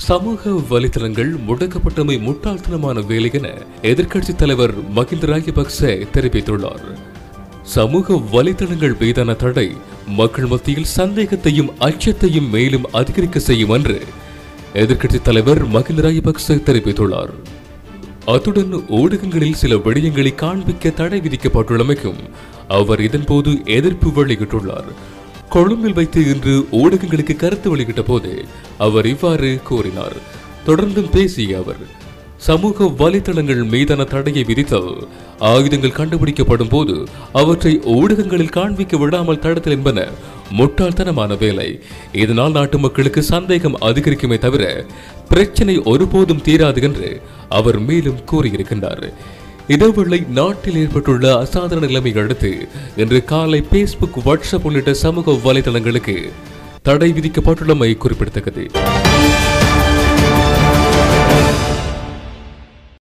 சமூக வலைதளங்கள் முடக்கப்பட்டமை முட்டாள்தனமான வேலை என எதிர்க்கட்சித் தலைவர் மகிந்த ராஜபக்ச தெரிவித்துள்ளார் சமூக வலைதளங்கள் மீதான தடை மக்கள் மத்தியில் சந்தேகத்தையும் அச்சத்தையும் மேலும் அதிகரிக்க செய்யும் என்று எதிர்க்கட்சித் தலைவர் மகிந்த ராஜபக்ச தெரிவித்துள்ளார் அத்துடன் ஊடகங்களில் சில விடயங்களை காண்பிக்க தடை விதிக்கப்பட்டுள்ளமைக்கும் அவர் இதன்போது எதிர்ப்பு வெளியிட்டுள்ளார் கொழும்பில் வைத்து இன்று ஊடகங்களுக்கு கருத்து வெளியிட்ட போது அவர் இவ்வாறு கூறினார் தொடர்ந்தும் பேசிய அவர் சமூக வலைதளங்கள் மீதான தடையை விதித்தல் ஆயுதங்கள் கண்டுபிடிக்கப்படும் போது அவற்றை ஊடகங்களில் காண்பிக்க விடாமல் தடுத்தல் என்பன முட்டாள்தனமான வேலை இதனால் நாட்டு மக்களுக்கு சந்தேகம் அதிகரிக்குமே தவிர பிரச்சனை ஒருபோதும் தீராது என்று அவர் மேலும் கூறியிருக்கின்றார் இதேவேளை நாட்டில் ஏற்பட்டுள்ள அசாதாரண நிலைமை அடுத்து இன்று காலை பேஸ்புக் வாட்ஸ்அப் உள்ளிட்ட சமூக வலைதளங்களுக்கு தடை விதிக்கப்பட்டுள்ளமை குறிப்பிடத்தக்கது